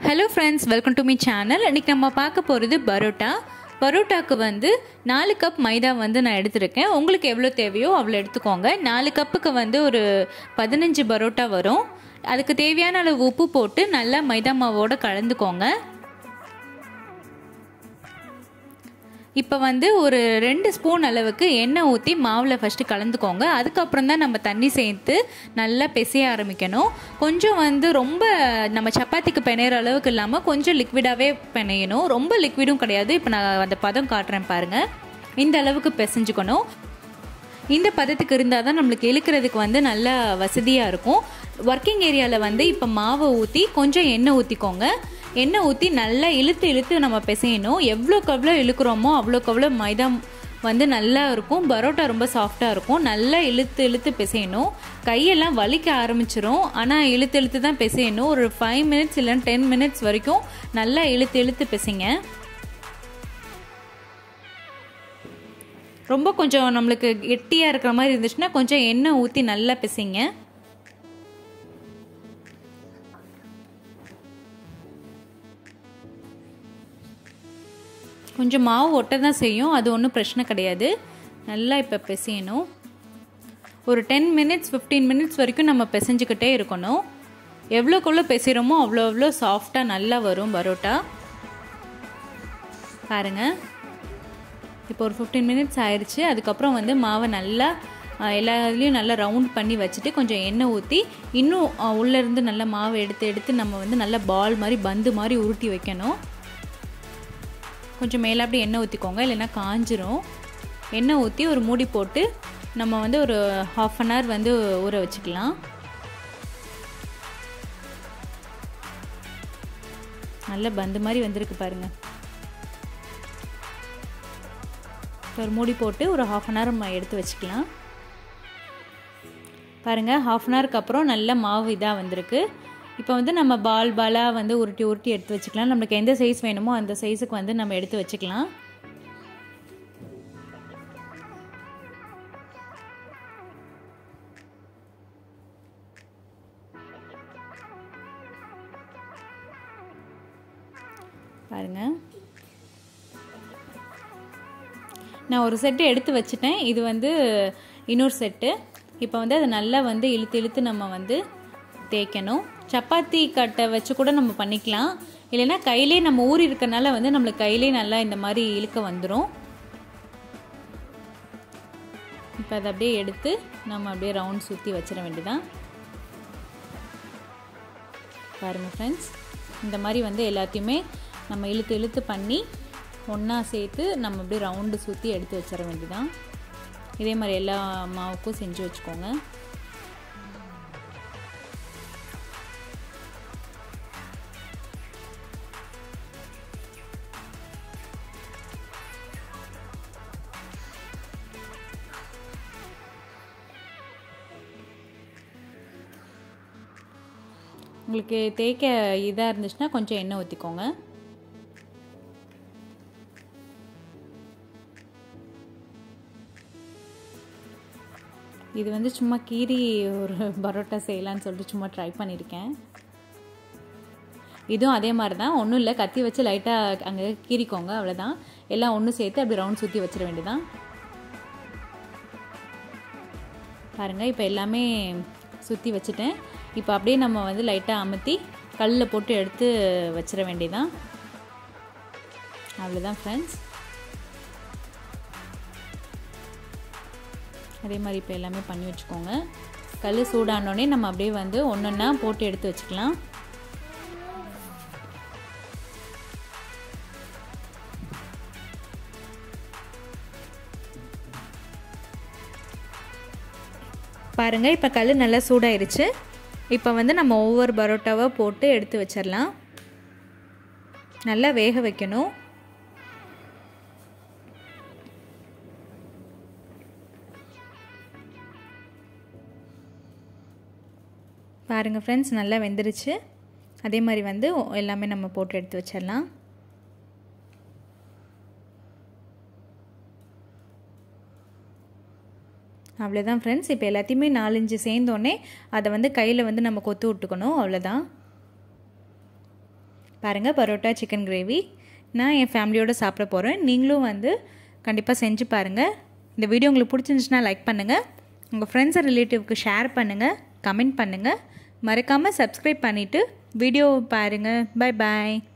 hello friends welcome to me channel இன்றைக்கி நம்ம பார்க்க போகிறது பரோட்டா பரோட்டாக்கு வந்து நாலு கப் மைதா வந்து நான் எடுத்திருக்கேன் உங்களுக்கு எவ்வளோ தேவையோ அவ்வளோ எடுத்துக்கோங்க நாலு கப்புக்கு வந்து ஒரு பதினஞ்சு பரோட்டா வரும் அதுக்கு தேவையான அளவு உப்பு போட்டு நல்லா மைதா மாவோடு கலந்துக்கோங்க இப்போ வந்து ஒரு ரெண்டு ஸ்பூன் அளவுக்கு எண்ணெய் ஊற்றி மாவில் ஃபஸ்ட்டு கலந்துக்கோங்க அதுக்கப்புறம் தான் நம்ம தண்ணி சேர்த்து நல்லா பிசைய ஆரம்பிக்கணும் கொஞ்சம் வந்து ரொம்ப நம்ம சப்பாத்திக்கு பிணையிற அளவுக்கு இல்லாமல் கொஞ்சம் லிக்விடாகவே பிணையணும் ரொம்ப லிக்விடும் கிடையாது இப்போ நான் அந்த பதம் காட்டுறேன் பாருங்கள் இந்த அளவுக்கு பிசைஞ்சுக்கணும் இந்த பதத்துக்கு இருந்தால் தான் நம்மளுக்கு இழுக்கிறதுக்கு வந்து நல்லா வசதியாக இருக்கும் ஒர்க்கிங் ஏரியாவில் வந்து இப்போ மாவை ஊற்றி கொஞ்சம் எண்ணெய் ஊற்றிக்கோங்க எண்ணெய் ஊற்றி நல்லா இழுத்து இழுத்து நம்ம பிசையணும் எவ்வளோக்கு எவ்வளோ இழுக்கிறோமோ அவ்வளோக்கு அவ்வளோ மைதா வந்து நல்லா இருக்கும் பரோட்டா ரொம்ப சாஃப்டாக இருக்கும் நல்லா இழுத்து இழுத்து பிசையணும் கையெல்லாம் வலிக்க ஆரம்பிச்சிரும் ஆனால் இழுத்து இழுத்து தான் பிசையணும் ஒரு ஃபைவ் மினிட்ஸ் இல்லைன்னா டென் மினிட்ஸ் வரைக்கும் நல்லா இழுத்து இழுத்து பிசைங்க ரொம்ப கொஞ்சம் நம்மளுக்கு கெட்டியாக இருக்கிற மாதிரி இருந்துச்சுன்னா கொஞ்சம் எண்ணெய் ஊற்றி நல்லா பிசைங்க கொஞ்சம் மாவு ஒட்ட தான் செய்யும் அது ஒன்றும் பிரச்சனை கிடையாது நல்லா இப்போ பிசையணும் ஒரு டென் மினிட்ஸ் ஃபிஃப்டீன் மினிட்ஸ் வரைக்கும் நம்ம பிசைஞ்சுக்கிட்டே இருக்கணும் எவ்வளோக்கு எவ்வளோ பிசைகிறோமோ அவ்வளோ அவ்வளோ சாஃப்டாக நல்லா வரும் பரோட்டா பாருங்கள் இப்போ ஒரு ஃபிஃப்டீன் மினிட்ஸ் ஆயிடுச்சு அதுக்கப்புறம் வந்து மாவை நல்லா எல்லா இதுலேயும் நல்லா ரவுண்ட் பண்ணி வச்சுட்டு கொஞ்சம் எண்ணெய் ஊற்றி இன்னும் உள்ளேருந்து நல்லா மாவை எடுத்து எடுத்து நம்ம வந்து நல்லா பால் மாதிரி பந்து மாதிரி உருட்டி வைக்கணும் கொஞ்சம் மேலே அப்படி எண்ணெய் ஊற்றிக்கோங்க இல்லைன்னா காஞ்சிரும் எண்ணெய் ஊற்றி ஒரு மூடி போட்டு நம்ம வந்து ஒரு ஹாஃப் அன் ஹவர் வந்து ஊற வச்சுக்கலாம் நல்ல பந்து மாதிரி வந்திருக்கு பாருங்கள் ஒரு மூடி போட்டு ஒரு ஹாஃப் அன் ஹவர் நம்ம எடுத்து வச்சுக்கலாம் பாருங்கள் ஹாஃப் அன் ஹவருக்கு அப்புறம் நல்ல மாவு இதாக வந்திருக்கு இப்போ வந்து நம்ம பால் பாலாக வந்து உருட்டி உருட்டி எடுத்து வச்சுக்கலாம் நம்மளுக்கு எந்த சைஸ் வேணுமோ அந்த சைஸுக்கு வந்து நம்ம எடுத்து வச்சுக்கலாம் பாருங்கள் நான் ஒரு செட்டு எடுத்து வச்சுட்டேன் இது வந்து இன்னொரு செட்டு இப்போ வந்து அதை நல்லா வந்து இழுத்து இழுத்து நம்ம வந்து தேய்க்கணும் சப்பாத்தி கட்டை வச்சு கூட நம்ம பண்ணிக்கலாம் இல்லைன்னா கையிலே நம்ம ஊறி இருக்கனால வந்து நம்மளுக்கு கையிலே நல்லா இந்த மாதிரி இழுக்க வந்துடும் இப்போ அதை அப்படியே எடுத்து நம்ம அப்படியே ரவுண்ட் சுற்றி வச்சிட வேண்டியதான் பாருங்கள் ஃப்ரெண்ட்ஸ் இந்த மாதிரி வந்து எல்லாத்தையுமே நம்ம இழுத்து இழுத்து பண்ணி ஒன்றா சேர்த்து நம்ம அப்படியே ரவுண்டு சுற்றி எடுத்து வச்சிட வேண்டியதான் இதே மாதிரி எல்லா மாவுக்கும் செஞ்சு வச்சுக்கோங்க உங்களுக்கு தேய்க்க இதாக இருந்துச்சுன்னா கொஞ்சம் எண்ணெய் ஊற்றிக்கோங்க இது வந்து சும்மா கீரி ஒரு பரோட்டா செய்யலான்னு சொல்லிட்டு சும்மா ட்ரை பண்ணியிருக்கேன் இதுவும் அதே மாதிரி தான் ஒன்றும் இல்லை கத்தி வச்சு லைட்டாக அங்கே கீறிக்கோங்க அவ்வளோதான் எல்லாம் ஒன்று சேர்த்து அப்படி ரவுண்ட் சுற்றி வச்சிட வேண்டியதான் பாருங்கள் இப்போ எல்லாமே சுற்றி வச்சுட்டேன் இப்போ அப்படியே நம்ம வந்து லைட்டாக அமுத்தி கல்லில் போட்டு எடுத்து வச்சிட வேண்டியதான் அவ்வளோதான் ஃப்ரெண்ட்ஸ் அதே மாதிரி இப்போ எல்லாமே பண்ணி வச்சுக்கோங்க கல் சூடானோடனே நம்ம அப்படியே வந்து ஒன்று ஒன்றா போட்டு எடுத்து வச்சுக்கலாம் பாருங்கள் இப்போ கல் நல்லா சூடாயிருச்சு இப்போ வந்து நம்ம ஒவ்வொரு பரோட்டாவை போட்டு எடுத்து வச்சிடலாம் நல்லா வேக வைக்கணும் பாருங்கள் ஃப்ரெண்ட்ஸ் நல்லா வெந்துருச்சு அதே மாதிரி வந்து எல்லாமே நம்ம போட்டு எடுத்து வச்சிடலாம் அவ்வளோதான் ஃப்ரெண்ட்ஸ் இப்போ எல்லாத்தையுமே நாலஞ்சு சேர்ந்தோடனே அதை வந்து கையில் வந்து நம்ம கொத்து விட்டுக்கணும் அவ்வளோதான் பாருங்கள் பரோட்டா சிக்கன் கிரேவி நான் என் ஃபேமிலியோடு சாப்பிட போகிறேன் நீங்களும் வந்து கண்டிப்பாக செஞ்சு பாருங்கள் இந்த வீடியோ உங்களுக்கு பிடிச்சிருந்துச்சுன்னா லைக் பண்ணுங்கள் உங்கள் ஃப்ரெண்ட்ஸ் அண்ட் ரிலேட்டிவ்க்கு ஷேர் பண்ணுங்கள் கமெண்ட் பண்ணுங்கள் மறக்காமல் சப்ஸ்கிரைப் பண்ணிவிட்டு வீடியோ பாருங்கள் பை பாய்